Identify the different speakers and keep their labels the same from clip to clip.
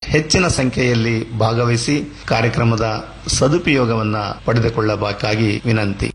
Speaker 1: ಹೆಚ್ಚಿನ ಸಂಖ್ಯೆಯಲ್ಲಿ ಭಾಗವಹಿಸಿ ಕಾರ್ಯಕ್ರಮದ ಸದುಪಯೋಗವನ್ನ ಪಡೆದುಕೊಳ್ಳಬೇಕಾಗಿ ವಿನಂತಿ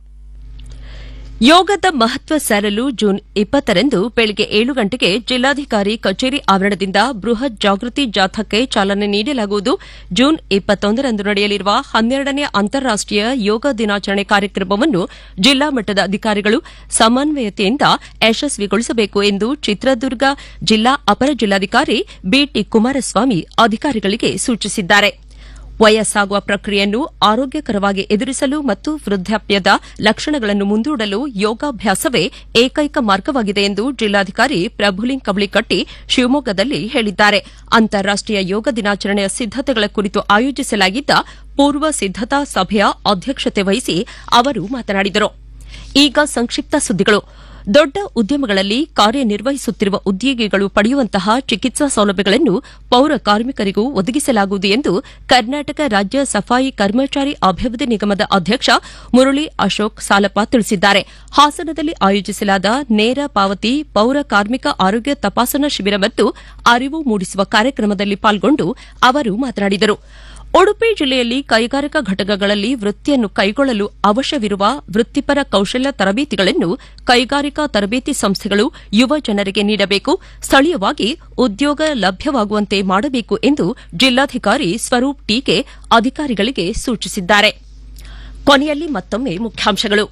Speaker 2: ಯೋಗದ ಮಹತ್ವ ಸಾರಲು ಜೂನ್ ಇಪ್ಪತ್ತರಂದು ಬೆಳಗ್ಗೆ ಏಳು ಗಂಟೆಗೆ ಜಿಲ್ಲಾಧಿಕಾರಿ ಕಚೇರಿ ಆವರಣದಿಂದ ಬೃಹತ್ ಜಾಗೃತಿ ಜಾಥಾಕ್ಕೆ ಚಾಲನೆ ನೀಡಲಾಗುವುದು ಜೂನ್ ಇಪ್ಪತ್ತೊಂದರಂದು ನಡೆಯಲಿರುವ ಹನ್ನೆರಡನೇ ಅಂತಾರಾಷ್ಟೀಯ ಯೋಗ ದಿನಾಚರಣೆ ಕಾರ್ಯಕ್ರಮವನ್ನು ಜಿಲ್ಲಾ ಮಟ್ಟದ ಅಧಿಕಾರಿಗಳು ಸಮನ್ವಯತೆಯಿಂದ ಯಶಸ್ವಿಗೊಳಿಸಬೇಕು ಎಂದು ಚಿತ್ರದುರ್ಗ ಜಿಲ್ಲಾ ಅಪರ ಜಿಲ್ಲಾಧಿಕಾರಿ ಬಿಟಿ ಕುಮಾರಸ್ವಾಮಿ ಅಧಿಕಾರಿಗಳಿಗೆ ಸೂಚಿಸಿದ್ದಾರೆ ವಯಸ್ಸಾಗುವ ಪ್ರಕ್ರಿಯೆಯನ್ನು ಆರೋಗ್ಯಕರವಾಗಿ ಎದುರಿಸಲು ಮತ್ತು ವೃದ್ಧಾಪ್ಯದ ಲಕ್ಷಣಗಳನ್ನು ಮುಂದೂಡಲು ಯೋಗಾಭ್ಯಾಸವೇ ಏಕೈಕ ಮಾರ್ಗವಾಗಿದೆ ಎಂದು ಜಿಲ್ಲಾಧಿಕಾರಿ ಪ್ರಭುಲಿಂಗ್ ಕವಳಿಕಟ್ಟಿ ಶಿವಮೊಗ್ಗದಲ್ಲಿ ಹೇಳಿದ್ದಾರೆ ಅಂತಾರಾಷ್ಟೀಯ ಯೋಗ ದಿನಾಚರಣೆಯ ಸಿದ್ದತೆಗಳ ಕುರಿತು ಆಯೋಜಿಸಲಾಗಿದ್ದ ಪೂರ್ವ ಸಿದ್ದತಾ ಸಭೆಯ ಅಧ್ಯಕ್ಷತೆ ವಹಿಸಿ ಅವರು ಮಾತನಾಡಿದರು ಈಗ ಸಂಕ್ಷಿಪ್ತ ಸುದ್ದಿಗಳು ದೊಡ್ಡ ಉದ್ಯಮಗಳಲ್ಲಿ ಕಾರ್ಯನಿರ್ವಹಿಸುತ್ತಿರುವ ಉದ್ಯೋಗಿಗಳು ಪಡೆಯುವಂತಹ ಚಿಕಿತ್ಸಾ ಸೌಲಭ್ಯಗಳನ್ನು ಪೌರ ಕಾರ್ಮಿಕರಿಗೂ ಒದಗಿಸಲಾಗುವುದು ಎಂದು ಕರ್ನಾಟಕ ರಾಜ್ಯ ಸಫಾಯಿ ಕರ್ಮಚಾರಿ ಅಭಿವೃದ್ಧಿ ನಿಗಮದ ಅಧ್ಯಕ್ಷ ಮುರಳಿ ಅಶೋಕ್ ಸಾಲಪ್ಪ ತಿಳಿಸಿದ್ದಾರೆ ಹಾಸನದಲ್ಲಿ ಆಯೋಜಿಸಲಾದ ನೇರ ಪಾವತಿ ಪೌರ ಕಾರ್ಮಿಕ ಆರೋಗ್ಯ ತಪಾಸಣಾ ಶಿಬಿರ ಮತ್ತು ಅರಿವು ಮೂಡಿಸುವ ಕಾರ್ಯಕ್ರಮದಲ್ಲಿ ಪಾಲ್ಗೊಂಡು ಅವರು ಮಾತನಾಡಿದರು ಉಡುಪಿ ಜಿಲ್ಲೆಯಲ್ಲಿ ಕೈಗಾರಿಕಾ ಘಟಕಗಳಲ್ಲಿ ವೃತ್ತಿಯನ್ನು ಕೈಗೊಳ್ಳಲು ಅವಶ್ಯವಿರುವ ವೃತ್ತಿಪರ ಕೌಶಲ್ಯ ತರಬೇತಿಗಳನ್ನು ಕೈಗಾರಿಕಾ ತರಬೇತಿ ಸಂಸ್ಥೆಗಳು ಯುವ ಜನರಿಗೆ ನೀಡಬೇಕು ಸ್ಥಳೀಯವಾಗಿ ಉದ್ಯೋಗ ಲಭ್ಯವಾಗುವಂತೆ ಮಾಡಬೇಕು ಎಂದು ಜಿಲ್ಲಾಧಿಕಾರಿ ಸ್ವರೂಪ್ ಟೀಕೆ ಅಧಿಕಾರಿಗಳಿಗೆ ಸೂಚಿಸಿದ್ದಾರೆ ಕೊನೆಯಲ್ಲಿ ಮತ್ತೊಮ್ಮೆ ಮುಖ್ಯಾಂಶಗಳು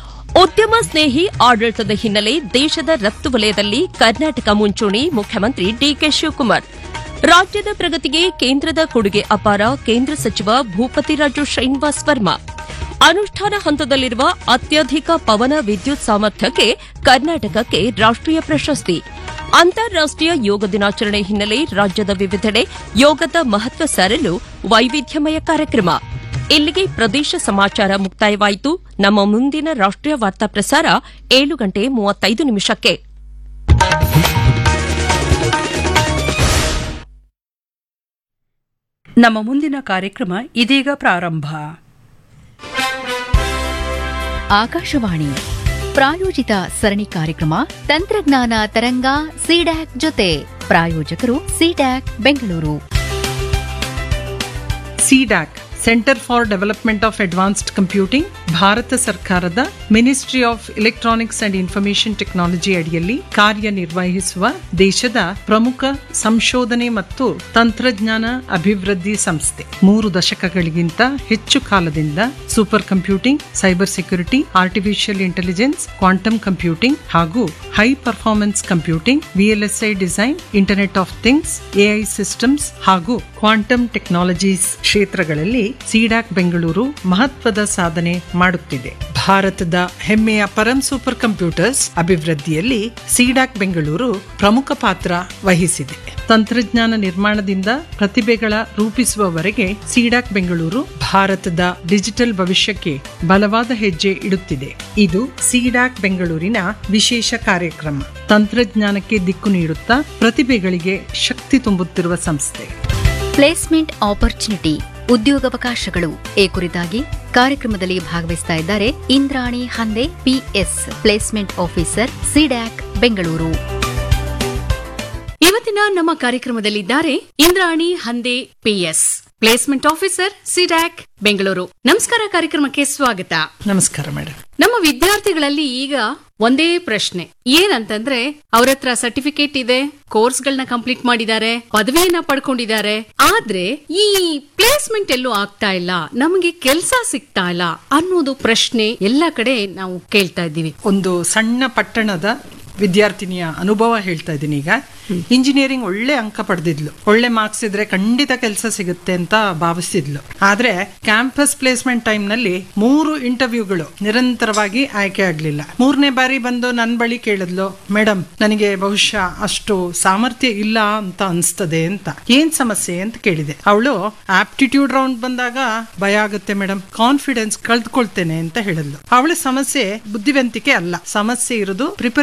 Speaker 2: ಉದ್ಯಮ ಸ್ನೇಹಿ ಆಡಳಿತದ ಹಿನ್ನೆಲೆ ದೇಶದ ರಫ್ತು ವಲಯದಲ್ಲಿ ಕರ್ನಾಟಕ ಮುಂಚೂಣಿ ಮುಖ್ಯಮಂತ್ರಿ ಡಿಕೆ ಶಿವಕುಮಾರ್ ರಾಜ್ಯದ ಪ್ರಗತಿಗೆ ಕೇಂದ್ರದ ಕೊಡುಗೆ ಅಪಾರ ಕೇಂದ್ರ ಸಚಿವ ಭೂಪತಿರಾಜು ಶ್ರೀನಿವಾಸ್ ವರ್ಮಾ ಅನುಷ್ಠಾನ ಹಂತದಲ್ಲಿರುವ ಅತ್ಯಧಿಕ ಪವನ ವಿದ್ಯುತ್ ಸಾಮರ್ಥ್ಯಕ್ಕೆ ಕರ್ನಾಟಕಕ್ಕೆ ರಾಷ್ಟೀಯ ಪ್ರಶಸ್ತಿ ಅಂತಾರಾಷ್ಟೀಯ ಯೋಗ ದಿನಾಚರಣೆ ಹಿನ್ನೆಲೆ ರಾಜ್ಯದ ವಿವಿಧೆಡೆ ಯೋಗದ ಮಹತ್ವ ಸಾರಲು ವೈವಿಧ್ಯಮಯ ಕಾರ್ಯಕ್ರಮ ಇಲ್ಲಿಗೆ ಪ್ರದೇಶ ಸಮಾಚಾರ ಮುಕ್ತಾಯವಾಯಿತು ನಮ್ಮ ಮುಂದಿನ ರಾಷ್ಟೀಯ ವಾರ್ತಾ ಪ್ರಸಾರ ಏಳು ಗಂಟೆ ಮೂವತ್ತೈದು ನಿಮಿಷಕ್ಕೆ
Speaker 3: ನಮ್ಮ ಮುಂದಿನ ಕಾರ್ಯಕ್ರಮ ಇದೀಗ ಪ್ರಾರಂಭ
Speaker 4: ಆಕಾಶವಾಣಿ ಪ್ರಾಯೋಜಿತ ಸರಣಿ ಕಾರ್ಯಕ್ರಮ ತಂತ್ರಜ್ಞಾನ ತರಂಗ ಸಿಡ್ಯಾಕ್ ಜೊತೆ ಪ್ರಾಯೋಜಕರು CDAC Bengaluru
Speaker 5: CDAC centre for development of advanced computing Bharata ಸರ್ಕಾರದ ministry of electronics and information technology ಅಡಿಯಲ್ಲಿ ಕಾರ್ಯನಿರ್ವಹಿಸುವ ದೇಶದ ಪ್ರಮುಖ ಸಂಶೋಧನೆ ಮತ್ತು ತಂತ್ರಜ್ಞಾನ ಅಭಿವೃದ್ಧಿ ಸಂಸ್ಥೆ ಮೂರು ದಶಕಗಳಿಗಿಂತ ಹೆಚ್ಚು ಕಾಲದಿಂದ super computing cyber security artificial intelligence quantum computing ಹಾಗೂ high performance computing VLSI design internet of things AI systems ಹಾಗೂ ಕ್ವಾಂಟಮ್ ಟೆಕ್ನಾಲಜೀಸ್ ಕ್ಷೇತ್ರಗಳಲ್ಲಿ ಸಿಡಾಕ್ ಬೆಂಗಳೂರು ಮಹತ್ವದ ಸಾಧನೆ ಮಾಡುತ್ತಿದೆ ಭಾರತದ ಹೆಮ್ಮೆಯ ಪರಂ ಸೂಪರ್ ಕಂಪ್ಯೂಟರ್ಸ್ ಅಭಿವೃದ್ಧಿಯಲ್ಲಿ ಸಿಡಾಕ್ ಬೆಂಗಳೂರು ಪ್ರಮುಖ ಪಾತ್ರ ವಹಿಸಿದೆ ತಂತ್ರಜ್ಞಾನ ನಿರ್ಮಾಣದಿಂದ ಪ್ರತಿಭೆಗಳ ರೂಪಿಸುವವರೆಗೆ ಸಿಡಾಕ್ ಬೆಂಗಳೂರು ಭಾರತದ ಡಿಜಿಟಲ್ ಭವಿಷ್ಯಕ್ಕೆ ಬಲವಾದ ಹೆಜ್ಜೆ ಇಡುತ್ತಿದೆ ಇದು ಸಿಡಾಕ್ ಬೆಂಗಳೂರಿನ ವಿಶೇಷ ಕಾರ್ಯಕ್ರಮ ತಂತ್ರಜ್ಞಾನಕ್ಕೆ ದಿಕ್ಕು ನೀಡುತ್ತಾ ಪ್ರತಿಭೆಗಳಿಗೆ ಶಕ್ತಿ ತುಂಬುತ್ತಿರುವ ಸಂಸ್ಥೆ
Speaker 4: ಪ್ಲೇಸ್ಮೆಂಟ್ ಆಪರ್ಚುನಿಟಿ ಉದ್ಯೋಗಾವಕಾಶಗಳು ಈ ಕುರಿತಾಗಿ ಕಾರ್ಯಕ್ರಮದಲ್ಲಿ ಭಾಗವಹಿಸ್ತಾ ಇದ್ದಾರೆ Indrani Hande PS placement officer CDAC Bengaluru
Speaker 6: ಇವತ್ತಿನ ನಮ್ಮ ಕಾರ್ಯಕ್ರಮದಲ್ಲಿದ್ದಾರೆ Indrani Hande PS placement officer CDAC Bengaluru ನಮಸ್ಕಾರ ಕಾರ್ಯಕ್ರಮಕ್ಕೆ ಸ್ವಾಗತ
Speaker 5: ನಮಸ್ಕಾರ ಮೇಡಮ್
Speaker 6: ನಮ್ಮ ವಿದ್ಯಾರ್ಥಿಗಳಲ್ಲಿ ಈಗ ಒಂದೇ ಪ್ರಶ್ನೆ ಏನಂತಂದ್ರೆ ಅವ್ರ ಹತ್ರ ಸರ್ಟಿಫಿಕೇಟ್ ಇದೆ ಕೋರ್ಸ್ ಗಳನ್ನ ಕಂಪ್ಲೀಟ್ ಮಾಡಿದ್ದಾರೆ ಪದವಿಯನ್ನ ಪಡ್ಕೊಂಡಿದ್ದಾರೆ ಆದ್ರೆ ಈ ಪ್ಲೇಸ್ಮೆಂಟ್ ಎಲ್ಲೂ ಆಗ್ತಾ ಇಲ್ಲ ನಮಗೆ ಕೆಲಸ ಸಿಗ್ತಾ ಇಲ್ಲ ಅನ್ನೋದು ಪ್ರಶ್ನೆ ಎಲ್ಲ ಕಡೆ ನಾವು ಕೇಳ್ತಾ ಇದ್ದೀವಿ
Speaker 5: ಒಂದು ಸಣ್ಣ ಪಟ್ಟಣದ ವಿದ್ಯಾರ್ಥಿನಿಯ ಅನುಭವ ಹೇಳ್ತಾ ಇದ್ದೀನಿ ಈಗ ಇಂಜಿನಿಯರಿಂಗ್ ಒಳ್ಳೆ ಅಂಕ ಪಡೆದಿದ್ಲು ಒಳ್ಳೆ ಮಾರ್ಕ್ಸ್ ಇದ್ರೆ ಖಂಡಿತ ಕೆಲಸ ಸಿಗುತ್ತೆ ಅಂತ ಭಾವಿಸಿದ್ಲು ಆದ್ರೆ ಕ್ಯಾಂಪಸ್ ಪ್ಲೇಸ್ಮೆಂಟ್ ಟೈಮ್ ನಲ್ಲಿ ಮೂರು ಇಂಟರ್ವ್ಯೂಗಳು ನಿರಂತರವಾಗಿ ಆಯ್ಕೆ ಆಗ್ಲಿಲ್ಲ ಮೂರನೇ ಬಾರಿ ಬಂದು ನನ್ನ ಬಳಿ ಕೇಳಿದ್ಲು ಮೇಡಮ್ ನನಗೆ ಬಹುಶಃ ಅಷ್ಟು ಸಾಮರ್ಥ್ಯ ಇಲ್ಲ ಅಂತ ಅನ್ಸ್ತದೆ ಅಂತ ಏನ್ ಸಮಸ್ಯೆ ಅಂತ ಕೇಳಿದೆ ಅವಳು ಆಪ್ಟಿಟ್ಯೂಡ್ ರೌಂಡ್ ಬಂದಾಗ ಭಯ ಆಗುತ್ತೆ ಮೇಡಮ್ ಕಾನ್ಫಿಡೆನ್ಸ್ ಕಳ್ದ್ಕೊಳ್ತೇನೆ ಅಂತ ಹೇಳಿದ್ಲು ಅವಳ ಸಮಸ್ಯೆ ಬುದ್ಧಿವಂತಿಕೆ ಅಲ್ಲ ಸಮಸ್ಯೆ ಇರೋದು ಪ್ರಿಪರೇಷನ್ ನಲ್ಲಿ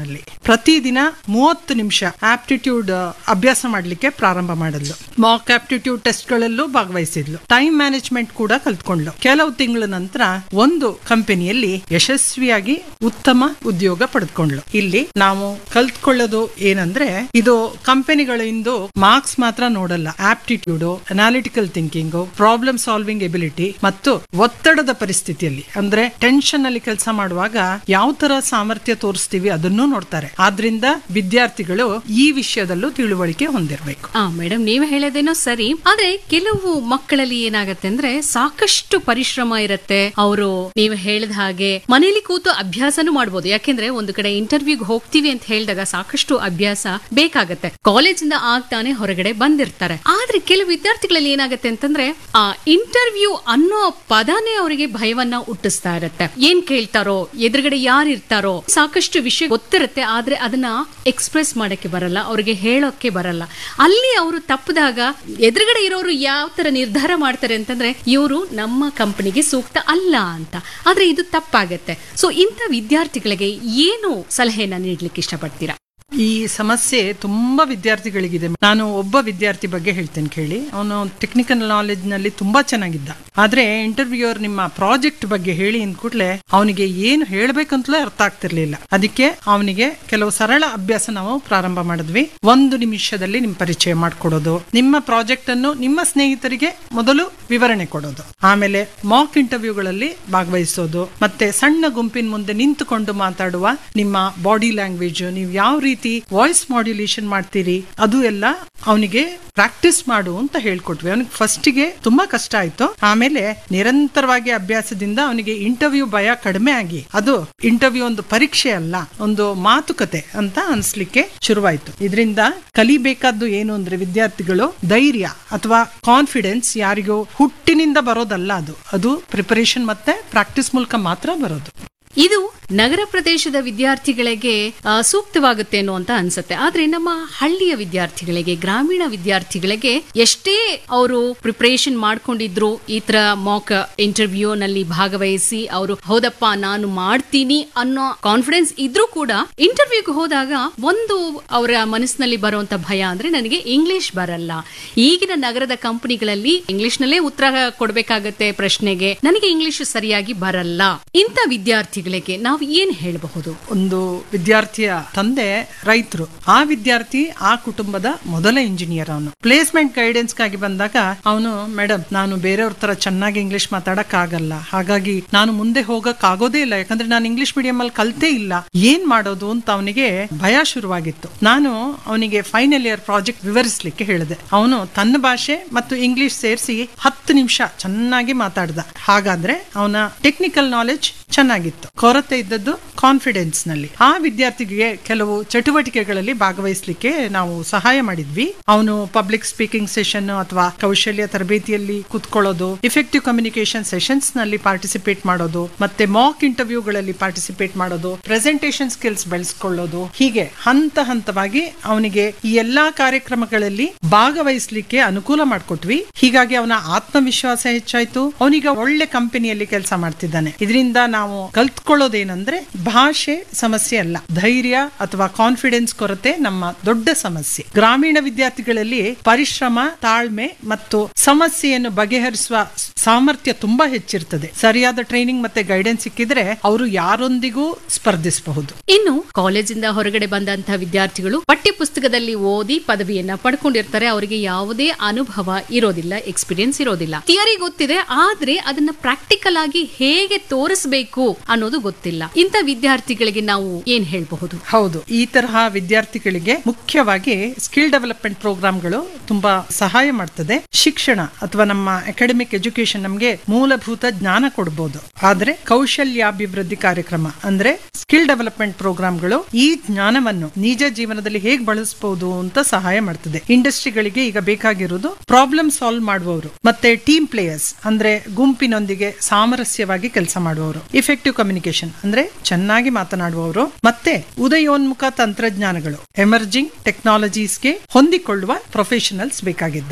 Speaker 5: ನಲ್ಲಿ ಪ್ರತಿದಿನ ಮೂವತ್ತು ನಿಮಿಷ ಆಪ್ಟಿಟ್ಯೂಡ್ ಅಭ್ಯಾಸ ಮಾಡ್ಲಿಕ್ಕೆ ಪ್ರಾರಂಭ ಮಾಡಿದ್ಲು ಮಾಕ್ ಆಪ್ಟಿಟ್ಯೂಡ್ ಟೆಸ್ಟ್ ಗಳಲ್ಲೂ ಭಾಗವಹಿಸಿದ್ಲು ಟೈಮ್ ಮ್ಯಾನೇಜ್ಮೆಂಟ್ ಕೂಡ ಕಲ್ತ್ಕೊಂಡ್ಲು ಕೆಲವು ತಿಂಗಳ ನಂತರ ಒಂದು ಕಂಪನಿಯಲ್ಲಿ ಯಶಸ್ವಿಯಾಗಿ ಉತ್ತಮ ಉದ್ಯೋಗ ಪಡೆದುಕೊಂಡ್ಲು ಇಲ್ಲಿ ನಾವು ಕಲ್ತ್ಕೊಳ್ಳೋದು ಏನಂದ್ರೆ ಇದು ಕಂಪನಿಗಳಿಂದ ಮಾರ್ಕ್ಸ್ ಮಾತ್ರ ನೋಡಲ್ಲ aptitude analytical thinking problem solving ability ಮತ್ತು ಒತ್ತಡದ ಪರಿಸ್ಥಿತಿಯಲ್ಲಿ ಅಂದ್ರೆ ಟೆನ್ಷನ್ ಅಲ್ಲಿ ಕೆಲಸ ಮಾಡುವಾಗ ಯಾವ ತರ ಸಾಮರ್ಥ್ಯ ತೋರಿಸ್ತೀವಿ ಅದನ್ನು ನೋಡ್ತಾರೆ ಆದ್ರಿಂದ ವಿದ್ಯಾರ್ಥಿಗಳು ಈ ವಿಷಯದಲ್ಲೂ ತಿಳುವಳಿಕೆ ಹೊಂದಿರಬೇಕು
Speaker 6: ಆ ಮೇಡಮ್ ನೀವು ಹೇಳೋದೇನೋ ಸರಿ ಆದ್ರೆ ಕೆಲವು ಮಕ್ಕಳಲ್ಲಿ ಏನಾಗತ್ತೆ ಅಂದ್ರೆ ಸಾಕಷ್ಟು ಪರಿಶ್ರಮ ಇರತ್ತೆ ಅವರು ನೀವು ಹೇಳಿದ ಹಾಗೆ ಮನೇಲಿ ಕೂತು ಅಭ್ಯಾಸನೂ ಮಾಡ್ಬೋದು ಯಾಕೆಂದ್ರೆ ಒಂದು ಕಡೆ ಇಂಟರ್ವ್ಯೂಗೆ ಹೋಗ್ತೀವಿ ಅಂತ ಹೇಳಿದಾಗ ಸಾಕಷ್ಟು ಅಭ್ಯಾಸ ಬೇಕಾಗತ್ತೆ ಕಾಲೇಜಿಂದ ಆಗ್ತಾನೆ ಹೊರಗಡೆ ಬಂದಿರ್ತಾರೆ ಆದ್ರೆ ಕೆಲವು ವಿದ್ಯಾರ್ಥಿಗಳಲ್ಲಿ ಏನಾಗತ್ತೆ ಅಂತಂದ್ರೆ ಆ ಇಂಟರ್ವ್ಯೂ ಅನ್ನೋ ಪದನೇ ಅವರಿಗೆ ಭಯವನ್ನ ಹುಟ್ಟಿಸ್ತಾ ಇರತ್ತೆ ಏನ್ ಕೇಳ್ತಾರೋ ಎದುರುಗಡೆ ಯಾರು ಇರ್ತಾರೋ ಸಾಕಷ್ಟು ವಿಷಯ ಗೊತ್ತಿರುತ್ತೆ ಆದ್ರೆ ಅದನ್ನ ಎಕ್ಸ್ಪ್ರೆಸ್ ಮಾಡಕ್ಕೆ ಬರಲ್ಲ ಅವ್ರಿಗೆ ಹೇಳೋಕೆ ಬರಲ್ಲ ಅಲ್ಲಿ ಅವರು ತಪ್ಪದಾಗ ಎದುರುಗಡೆ ಇರೋರು ಯಾವ ತರ ನಿರ್ಧಾರ ಮಾಡ್ತಾರೆ ಅಂತಂದ್ರೆ ಇವರು ನಮ್ಮ ಕಂಪನಿಗೆ ಸೂಕ್ತ ಅಲ್ಲ ಅಂತ ಆದ್ರೆ ಇದು ತಪ್ಪಾಗತ್ತೆ ಸೊ ಇಂಥ ವಿದ್ಯಾರ್ಥಿಗಳಿಗೆ ಏನು ಸಲಹೆನ ನೀಡ್ಲಿಕ್ಕೆ ಇಷ್ಟಪಡ್ತೀರಾ
Speaker 5: ಈ ಸಮಸ್ಯೆ ತುಂಬಾ ವಿದ್ಯಾರ್ಥಿಗಳಿಗಿದೆ ನಾನು ಒಬ್ಬ ವಿದ್ಯಾರ್ಥಿ ಬಗ್ಗೆ ಹೇಳ್ತೇನೆ ಕೇಳಿ ಅವನು ಟೆಕ್ನಿಕಲ್ ನಾಲೆಜ್ ನಲ್ಲಿ ತುಂಬಾ ಚೆನ್ನಾಗಿದ್ದ ಆದ್ರೆ ಇಂಟರ್ವ್ಯೂಯರ್ ನಿಮ್ಮ ಪ್ರಾಜೆಕ್ಟ್ ಬಗ್ಗೆ ಹೇಳಿ ಅಂದ ಕೂಡಲೇ ಅವನಿಗೆ ಏನು ಹೇಳ್ಬೇಕಂತಲೇ ಅರ್ಥ ಆಗ್ತಿರ್ಲಿಲ್ಲ ಅದಕ್ಕೆ ಅವನಿಗೆ ಕೆಲವು ಸರಳ ಅಭ್ಯಾಸ ನಾವು ಪ್ರಾರಂಭ ಮಾಡಿದ್ವಿ ಒಂದು ನಿಮಿಷದಲ್ಲಿ ನಿಮ್ ಪರಿಚಯ ಮಾಡ್ಕೊಡೋದು ನಿಮ್ಮ ಪ್ರಾಜೆಕ್ಟ್ ಅನ್ನು ನಿಮ್ಮ ಸ್ನೇಹಿತರಿಗೆ ಮೊದಲು ವಿವರಣೆ ಕೊಡೋದು ಆಮೇಲೆ ಮಾಕ್ ಇಂಟರ್ವ್ಯೂಗಳಲ್ಲಿ ಭಾಗವಹಿಸೋದು ಮತ್ತೆ ಸಣ್ಣ ಗುಂಪಿನ ಮುಂದೆ ನಿಂತುಕೊಂಡು ಮಾತಾಡುವ ನಿಮ್ಮ ಬಾಡಿ ಲ್ಯಾಂಗ್ವೇಜ್ ನೀವು ಯಾವ ರೀತಿ ವಾಯ್ಸ್ ಮಾಡ್ಯುಲೇಷನ್ ಮಾಡ್ತೀರಿ ಅದು ಎಲ್ಲ ಅವನಿಗೆ ಪ್ರಾಕ್ಟೀಸ್ ಮಾಡು ಅಂತ ಹೇಳ್ಕೊಟ್ವಿ ಅವನಿಗೆ ಫಸ್ಟಿಗೆ ತುಂಬಾ ಕಷ್ಟ ಆಯ್ತು ಆಮೇಲೆ ನಿರಂತರವಾಗಿ ಅಭ್ಯಾಸದಿಂದ ಅವನಿಗೆ ಇಂಟರ್ವ್ಯೂ ಭಯ ಕಡಿಮೆ ಆಗಿ ಅದು ಇಂಟರ್ವ್ಯೂ ಒಂದು ಪರೀಕ್ಷೆ ಅಲ್ಲ ಒಂದು ಮಾತುಕತೆ ಅಂತ ಅನ್ಸ್ಲಿಕ್ಕೆ ಶುರುವಾಯ್ತು ಇದರಿಂದ ಕಲಿಬೇಕಾದ್ದು ಏನು ಅಂದ್ರೆ ವಿದ್ಯಾರ್ಥಿಗಳು ಧೈರ್ಯ ಅಥವಾ ಕಾನ್ಫಿಡೆನ್ಸ್ ಯಾರಿಗೂ ಹುಟ್ಟಿನಿಂದ ಬರೋದಲ್ಲ ಅದು ಅದು ಪ್ರಿಪರೇಷನ್ ಮತ್ತೆ ಪ್ರಾಕ್ಟೀಸ್ ಮೂಲಕ ಮಾತ್ರ ಬರೋದು
Speaker 6: ಇದು ನಗರ ಪ್ರದೇಶದ ವಿದ್ಯಾರ್ಥಿಗಳಿಗೆ ಆ, ಸೂಕ್ತವಾಗುತ್ತೇನೋ ಅಂತ ಅನ್ಸುತ್ತೆ ಆದ್ರೆ ನಮ್ಮ ಹಳ್ಳಿಯ ವಿದ್ಯಾರ್ಥಿಗಳಿಗೆ ಗ್ರಾಮೀಣ ವಿದ್ಯಾರ್ಥಿಗಳಿಗೆ ಎಷ್ಟೇ ಅವರು ಪ್ರಿಪರೇಷನ್ ಮಾಡ್ಕೊಂಡಿದ್ರು ಈ ತರ ಮಾಕ್ ಇಂಟರ್ವ್ಯೂ ನಲ್ಲಿ ಭಾಗವಹಿಸಿ ಅವರು ಹೌದಪ್ಪ ನಾನು ಮಾಡ್ತೀನಿ ಅನ್ನೋ ಕಾನ್ಫಿಡೆನ್ಸ್ ಇದ್ರೂ ಕೂಡ ಇಂಟರ್ವ್ಯೂಗೆ ಹೋದಾಗ ಒಂದು ಅವರ ಮನಸ್ಸಿನಲ್ಲಿ ಬರುವಂತ ಭಯ ಅಂದ್ರೆ ನನಗೆ ಇಂಗ್ಲಿಷ್ ಬರಲ್ಲ ಈಗಿನ ನಗರದ ಕಂಪನಿಗಳಲ್ಲಿ ಇಂಗ್ಲಿಷ್ ನಲ್ಲೇ ಉತ್ತರ ಕೊಡ್ಬೇಕಾಗತ್ತೆ ಪ್ರಶ್ನೆಗೆ ನನಗೆ ಇಂಗ್ಲಿಷ್ ಸರಿಯಾಗಿ ಬರಲ್ಲ ಇಂಥ ವಿದ್ಯಾರ್ಥಿಗಳಿಗೆ ನಾವು ಏನ್ ಹೇಳಬಹುದು
Speaker 5: ಒಂದು ವಿದ್ಯಾರ್ಥಿಯ ತಂದೆ ರೈತರು ಆ ವಿದ್ಯಾರ್ಥಿ ಆ ಕುಟುಂಬದ ಮೊದಲ ಇಂಜಿನಿಯರ್ ಅವನು ಪ್ಲೇಸ್ಮೆಂಟ್ ಗೈಡೆನ್ಸ್ ಗಾಗಿ ಬಂದಾಗ ಅವನು ಮೇಡಮ್ ನಾನು ಬೇರೆಯವ್ರ ತರ ಚೆನ್ನಾಗಿ ಇಂಗ್ಲಿಷ್ ಮಾತಾಡಕ್ ಆಗಲ್ಲ ಹಾಗಾಗಿ ನಾನು ಮುಂದೆ ಹೋಗಕ್ ಆಗೋದೇ ಇಲ್ಲ ಯಾಕಂದ್ರೆ ನಾನು ಇಂಗ್ಲಿಷ್ ಮೀಡಿಯಂ ಅಲ್ಲಿ ಕಲ್ತೇ ಇಲ್ಲ ಏನ್ ಮಾಡೋದು ಅಂತ ಅವನಿಗೆ ಭಯ ಶುರುವಾಗಿತ್ತು ನಾನು ಅವನಿಗೆ ಫೈನಲ್ ಇಯರ್ ಪ್ರಾಜೆಕ್ಟ್ ವಿವರಿಸ್ಲಿಕ್ಕೆ ಹೇಳಿದೆ ಅವನು ತನ್ನ ಭಾಷೆ ಮತ್ತು ಇಂಗ್ಲಿಷ್ ಸೇರಿಸಿ ಹತ್ತು ನಿಮಿಷ ಚೆನ್ನಾಗಿ ಮಾತಾಡ್ದ ಹಾಗಾದ್ರೆ ಅವನ ಟೆಕ್ನಿಕಲ್ ನಾಲೆಜ್ ಚೆನ್ನಾಗಿತ್ತು ಕೊರತೆ ಇದ್ದದ್ದು ಕಾನ್ಫಿಡೆನ್ಸ್ ನಲ್ಲಿ ಆ ವಿದ್ಯಾರ್ಥಿಗೆ ಕೆಲವು ಚಟುವಟಿಕೆಗಳಲ್ಲಿ ಭಾಗವಹಿಸಲಿಕ್ಕೆ ನಾವು ಸಹಾಯ ಮಾಡಿದ್ವಿ ಅವನು ಪಬ್ಲಿಕ್ ಸ್ಪೀಕಿಂಗ್ ಸೆಷನ್ ಅಥವಾ ಕೌಶಲ್ಯ ತರಬೇತಿಯಲ್ಲಿ ಕುತ್ಕೊಳ್ಳೋದು ಇಫೆಕ್ಟಿವ್ ಕಮ್ಯುನಿಕೇಶನ್ ಸೆಷನ್ಸ್ ನಲ್ಲಿ ಪಾರ್ಟಿಸಿಪೇಟ್ ಮಾಡೋದು ಮತ್ತೆ ಮಾಕ್ ಇಂಟರ್ವ್ಯೂಗಳಲ್ಲಿ ಪಾರ್ಟಿಸಿಪೇಟ್ ಮಾಡೋದು ಪ್ರೆಸೆಂಟೇಷನ್ ಸ್ಕಿಲ್ಸ್ ಬೆಳೆಸ್ಕೊಳ್ಳೋದು ಹೀಗೆ ಹಂತ ಹಂತವಾಗಿ ಅವನಿಗೆ ಈ ಎಲ್ಲಾ ಕಾರ್ಯಕ್ರಮಗಳಲ್ಲಿ ಭಾಗವಹಿಸಲಿಕ್ಕೆ ಅನುಕೂಲ ಮಾಡಿಕೊಟ್ವಿ ಹೀಗಾಗಿ ಅವನ ಆತ್ಮವಿಶ್ವಾಸ ಹೆಚ್ಚಾಯ್ತು ಅವನೀಗ ಒಳ್ಳೆ ಕಂಪನಿಯಲ್ಲಿ ಕೆಲಸ ಮಾಡ್ತಿದ್ದಾನೆ ಇದರಿಂದ ನಾವು ಕಲ್ತ್ಕೊಳ್ಳೋದೇನಂದ್ರೆ ಭಾಷೆ ಸಮಸ್ಯೆ ಅಲ್ಲ ಧೈರ್ಯ ಅಥವಾ ಕಾನ್ಫಿಡೆನ್ಸ್ ಕೊರತೆ ನಮ್ಮ ದೊಡ್ಡ ಸಮಸ್ಯೆ ಗ್ರಾಮೀಣ ವಿದ್ಯಾರ್ಥಿಗಳಲ್ಲಿ ಪರಿಶ್ರಮ ತಾಳ್ಮೆ ಮತ್ತು ಸಮಸ್ಯೆಯನ್ನು ಬಗೆಹರಿಸುವ ಸಾಮರ್ಥ್ಯ ತುಂಬಾ ಹೆಚ್ಚಿರ್ತದೆ ಸರಿಯಾದ ಟ್ರೈನಿಂಗ್ ಮತ್ತೆ ಗೈಡೆನ್ಸ್ ಸಿಕ್ಕಿದ್ರೆ ಅವರು ಯಾರೊಂದಿಗೂ ಸ್ಪರ್ಧಿಸಬಹುದು
Speaker 6: ಇನ್ನು ಕಾಲೇಜಿಂದ ಹೊರಗಡೆ ಬಂದಂತಹ ವಿದ್ಯಾರ್ಥಿಗಳು ಪಠ್ಯ ಪುಸ್ತಕದಲ್ಲಿ ಓದಿ ಪದವಿಯನ್ನ ಪಡ್ಕೊಂಡಿರ್ತಾರೆ ಅವರಿಗೆ ಯಾವುದೇ ಅನುಭವ ಇರೋದಿಲ್ಲ ಎಕ್ಸ್ಪೀರಿಯನ್ಸ್ ಇರೋದಿಲ್ಲ ಥಿಯರಿ ಗೊತ್ತಿದೆ ಆದ್ರೆ ಅದನ್ನ ಪ್ರಾಕ್ಟಿಕಲ್ ಆಗಿ ಹೇಗೆ ತೋರಿಸಬೇಕು ಅನ್ನೋದು ಗೊತ್ತಿಲ್ಲ ಇಂಥ ವಿದ್ಯಾರ್ಥಿಗಳಿಗೆ ನಾವು ಏನ್ ಹೇಳಬಹುದು
Speaker 5: ಹೌದು ಈ ತರಹ ವಿದ್ಯಾರ್ಥಿಗಳಿಗೆ ಮುಖ್ಯವಾಗಿ ಸ್ಕಿಲ್ ಡೆವಲಪ್ಮೆಂಟ್ ಪ್ರೋಗ್ರಾಮ್ಗಳು ತುಂಬಾ ಸಹಾಯ ಮಾಡ್ತದೆ ಶಿಕ್ಷಣ ಅಥವಾ ನಮ್ಮ ಅಕಾಡೆಮಿಕ್ ಎಜುಕೇಶನ್ ನಮಗೆ ಮೂಲಭೂತ ಜ್ಞಾನ ಕೊಡಬಹುದು ಆದ್ರೆ ಕೌಶಲ್ಯಾಭಿವೃದ್ಧಿ ಕಾರ್ಯಕ್ರಮ ಅಂದ್ರೆ ಸ್ಕಿಲ್ ಡೆವಲಪ್ಮೆಂಟ್ ಪ್ರೋಗ್ರಾಮ್ಗಳು ಈ ಜ್ಞಾನವನ್ನು ನಿಜ ಜೀವನದಲ್ಲಿ ಹೇಗೆ ಬಳಸಬಹುದು ಅಂತ ಸಹಾಯ ಮಾಡ್ತದೆ ಇಂಡಸ್ಟ್ರಿಗಳಿಗೆ ಈಗ ಬೇಕಾಗಿರೋದು ಪ್ರಾಬ್ಲಮ್ ಸಾಲ್ವ್ ಮಾಡುವವರು ಮತ್ತೆ ಟೀಮ್ ಪ್ಲೇಯರ್ಸ್ ಅಂದ್ರೆ ಗುಂಪಿನೊಂದಿಗೆ ಸಾಮರಸ್ಯವಾಗಿ ಕೆಲಸ ಮಾಡುವವರು ಇಫೆಕ್ಟಿವ್ ಕಮ್ಯುನಿಕೇಶನ್ ಅಂದ್ರೆ ಚೆನ್ನಾಗಿ ಮಾತನಾಡುವವರು ಮತ್ತೆ ಉದಯೋನ್ಮುಖ ತಂತ್ರಜ್ಞಾನಗಳು ಎಮರ್ಜಿಂಗ್ ಟೆಕ್ನಾಲಜೀಸ್ಗೆ ಹೊಂದಿಕೊಳ್ಳುವ ಪ್ರೊಫೆಷನಲ್ಸ್ ಬೇಕಾಗಿದ್ದಾರೆ
Speaker 6: ಮೇಡಮ್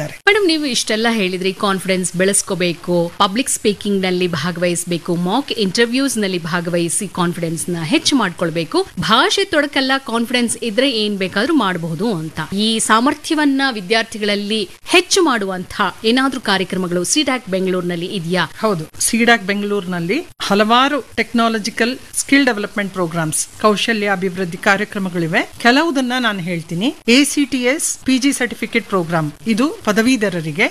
Speaker 6: ಮೇಡಮ್ ನೀವು ಇಷ್ಟೆಲ್ಲ ಹೇಳಿದ್ರಿ ಕಾನ್ಫಿಡೆನ್ಸ್ ಬೆಳೆಸ್ಕೋಬೇಕು ಪಬ್ಲಿಕ್ ಸ್ಪೀಕಿಂಗ್ ನಲ್ಲಿ ಭಾಗವಹಿಸಬೇಕು ಮಾಕ್ ಇಂಟರ್ವ್ಯೂಸ್ ನಲ್ಲಿ ಭಾಗವಹಿಸಿ ಕಾನ್ಫಿಡೆನ್ಸ್ ನ ಹೆಚ್ಚು ಮಾಡ್ಕೊಳ್ಬೇಕು ಭಾಷೆ ತೊಡಕಲ್ಲ ಕಾನ್ಫಿಡೆನ್ಸ್ ಇದ್ರೆ ಏನ್ ಬೇಕಾದ್ರೂ ಮಾಡಬಹುದು ಅಂತ ಈ ಸಾಮರ್ಥ್ಯವನ್ನ ವಿದ್ಯಾರ್ಥಿಗಳಲ್ಲಿ ಹೆಚ್ಚು ಮಾಡುವಂತ ಏನಾದ್ರೂ ಕಾರ್ಯಕ್ರಮಗಳು ಸಿಡ್ಯಾಕ್ ಬೆಂಗಳೂರಿನಲ್ಲಿ ಇದೆಯಾ
Speaker 5: ಹೌದು ಸಿಡಾಕ್ ಬೆಂಗಳೂರಿನಲ್ಲಿ ಹಲವಾರು ಟೆಕ್ನಾಲಜಿಕಲ್ ಸ್ಕಿಲ್ ಡೆವಲಪ್ಮೆಂಟ್ ಪ್ರೋಗ್ರಾಮ್ಸ್ ಕೌಶಲ್ಯ ಅಭಿವೃದ್ಧಿ ಕಾರ್ಯಕ್ರಮಗಳಿವೆ ಕೆಲವುದನ್ನ ನಾನು ಹೇಳ್ತೀನಿ A C T S P G certificate programme ಇದು ಪದವೀಧರರಿಗೆ